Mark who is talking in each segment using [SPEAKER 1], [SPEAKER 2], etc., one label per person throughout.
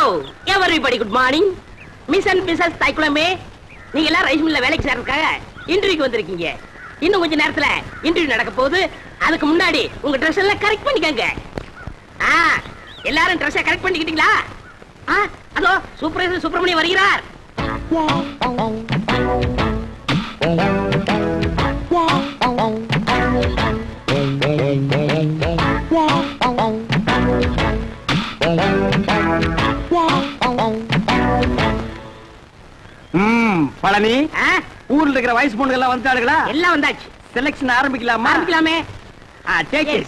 [SPEAKER 1] Everybody good morning miss and Mrs தைக்குளமே நீங்க எல்லாம் ரைஸ் மில்ல வேலைக்கு சேர்றதுக்காக இன்டர்வியூக்கு வந்திருக்கீங்க இன்னும் கொஞ்ச நேரத்துல இன்டர்வியூ நடக்க போகுது அதுக்கு முன்னாடி உங்க ட்ரெஸ் எல்லாம் கரெக்ட் பண்ணிக்கங்க ஆ எல்லாரும் ட்ரெஸ்ஸை கரெக்ட் பண்ணிக்கிட்டீங்களா ஆ அதோ சூப்பர்வைசர் சுப்பிரமணியம் வருகிறார்
[SPEAKER 2] ம் பழனி
[SPEAKER 1] ஆ,
[SPEAKER 2] ஊர்ல இருக்கிற வயசு பொண்ணுங்க எல்லாம் வந்துட்டாளுங்களா
[SPEAKER 1] எல்லாம் வந்தாச்சு
[SPEAKER 2] செலக்ஷன் ஆரம்பிக்கலாமா
[SPEAKER 1] ஆரம்பிக்கலாமே
[SPEAKER 2] ஆ டேக்
[SPEAKER 1] Yes.
[SPEAKER 2] இட்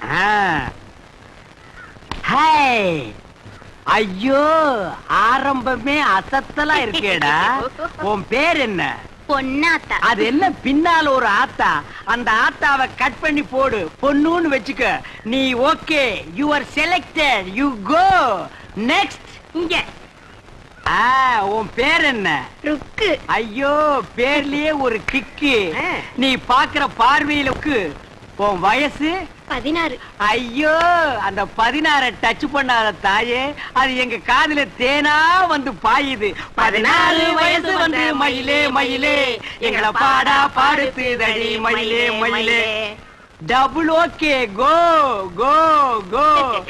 [SPEAKER 2] ஹாய் ஐயோ ஆரம்பமே அசத்தலா இருக்கேடா உன் பேர் என்ன
[SPEAKER 3] பொன்னாத்தா
[SPEAKER 2] அது என்ன பின்னால ஒரு ஆத்தா அந்த ஆத்தாவை கட் பண்ணி போடு பொண்ணுன்னு வச்சுக்க நீ okay you are selected you go next
[SPEAKER 1] இங்க
[SPEAKER 2] ஆ உன் பேர் என்ன
[SPEAKER 3] ருக்கு
[SPEAKER 2] ஐயோ பேர்லயே ஒரு கிக்கு
[SPEAKER 1] ஆ.
[SPEAKER 2] நீ பாக்குற பார்வையிலுக்கு உன் வயசு
[SPEAKER 3] பதினாறு
[SPEAKER 2] ஐயோ அந்த பதினாற டச் பண்ணாத தாயே அது எங்க காதுல தேனா வந்து பாயுது பதினாலு வயசு வந்து மயிலே மயிலே எங்களை பாடா பாடுத்துதடி மயிலே மயிலே டபுள் ஓகே கோ கோ கோ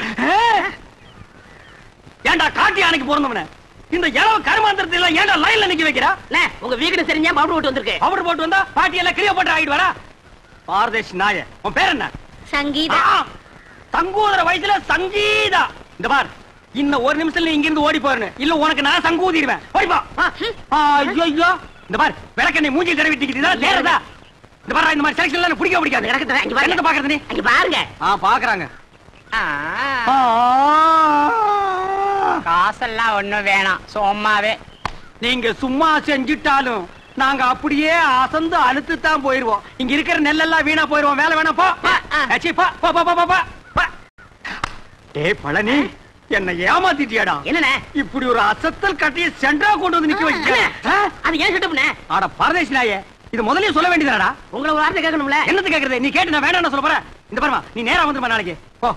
[SPEAKER 2] ஏன்டா காட்டி யானைக்கு பிறந்தவன இந்த இளவு கருமாந்திரத்தை எல்லாம் ஏன்டா லைன்ல நிக்க வைக்கிறா
[SPEAKER 1] அண்ணே, உங்க வீக்கெண்ட் தெரிஞ்சா பவுடர் விட்டு வந்திருக்கு
[SPEAKER 2] பவுடர் போட்டு வந்தா பாட்டி எல்லாம் கிளியோ போட்டு ஆகிடுவாரா பாரதேஷ் நாய உன் பேர் என்ன
[SPEAKER 3] சங்கீதா
[SPEAKER 2] ஆ, சங்கூதர வயசுல சங்கீதா இந்த பார் இன்னும் ஒரு நிமிஷத்துல நீ இங்கிருந்து ஓடி போறேன் இல்ல உனக்கு நான் சங்கூதிடுவேன் ஓடி போ ஆ, ஐயோ ஐயோ இந்த பார் விளக்கண்ணை மூஞ்சி தடவி டிக்கிட்டு நேரதா இந்த பார் இந்த மாதிரி செலக்ஷன் எல்லாம் பிடிக்க பிடிக்காது
[SPEAKER 1] எனக்கு தெரியும், இங்க பாருங்க.
[SPEAKER 2] என்னத்த பாக்குறது நீ
[SPEAKER 1] அங்க பாருங்க
[SPEAKER 2] ஆ பாக்குறாங்க
[SPEAKER 1] ஆ.
[SPEAKER 4] காசெல்லாம் ஒண்ணும் வேணாம் சும்மாவே
[SPEAKER 2] நீங்க சும்மா செஞ்சுட்டாலும் நாங்க அப்படியே அசந்து அழுத்து தான் போயிருவோம் இங்க இருக்கிற நெல்லெல்லாம் வீணா போயிருவோம் வேலை வேணா போ போ.
[SPEAKER 1] ஆ.
[SPEAKER 2] ஏச்சி, போ போ போ, போ போ, போ போ. டேய் பழனி என்ன ஏமாத்திட்டியாடா
[SPEAKER 1] என்னண்ணே
[SPEAKER 2] இப்படி ஒரு அசத்தல் கட்டிய சென்டரா கொண்டு வந்து நிக்க வச்சிட்டியா
[SPEAKER 1] அண்ணே, அது ஏன் செட்டப்ண்ணே
[SPEAKER 2] ஆட பரதேசி நாயே இது முதல்லயே சொல்ல வேண்டியதாடா
[SPEAKER 1] உங்களை ஒரு வார்த்தை கேட்கணும்ல
[SPEAKER 2] என்னது கேக்குறது நீ கேட்டு நான் வேண்டாம் சொல்ல போற இந்த பாருமா நீ நேரா வந்துருமா நாளைக்கு போ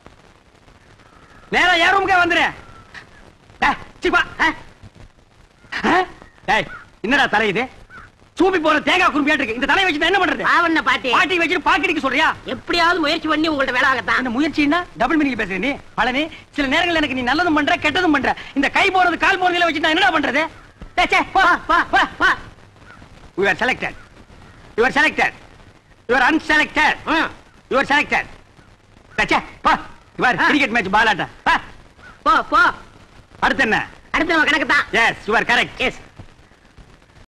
[SPEAKER 2] நேரா என் ரூமுக்கே வந்துரு டேய், சீ, வா. ஆ? ஆ? டேய், என்னடா தலை இது சூப்பி போற தேங்காய் குறும்பியாட்டு இருக்கு இந்த தலையை வச்சு நான் என்ன பண்றது
[SPEAKER 1] பாவண்ண பாட்டி
[SPEAKER 2] பாட்டி வச்சுட்டு பாக்கெட்டுக்கு சொல்றியா
[SPEAKER 1] எப்படியாவது முயற்சி பண்ணி உங்கள்ட்ட வேலை ஆகத்தான்
[SPEAKER 2] அந்த முயற்சின்னா டபுள் மீனிங் பேசுற நீ பழனி சில நேரங்கள்ல எனக்கு நீ நல்லதும் பண்ற கெட்டதும் பண்ற இந்த கை போறது கால் போறதுல வச்சு நான் என்னடா பண்றது டேய், சே, போ, போ, போ, போ. You are selected. You are selected. You are unselected.
[SPEAKER 1] ம்.
[SPEAKER 2] You are selected. டேய், சே, போ. இவர்
[SPEAKER 1] ஆ.
[SPEAKER 2] கிரிக்கெட் மேட்ச் பாலாட்ட
[SPEAKER 1] போ போ
[SPEAKER 2] அடுத்து என்ன
[SPEAKER 1] அடுத்த நம்ம கணக்கு தான்
[SPEAKER 2] yes you are correct
[SPEAKER 1] S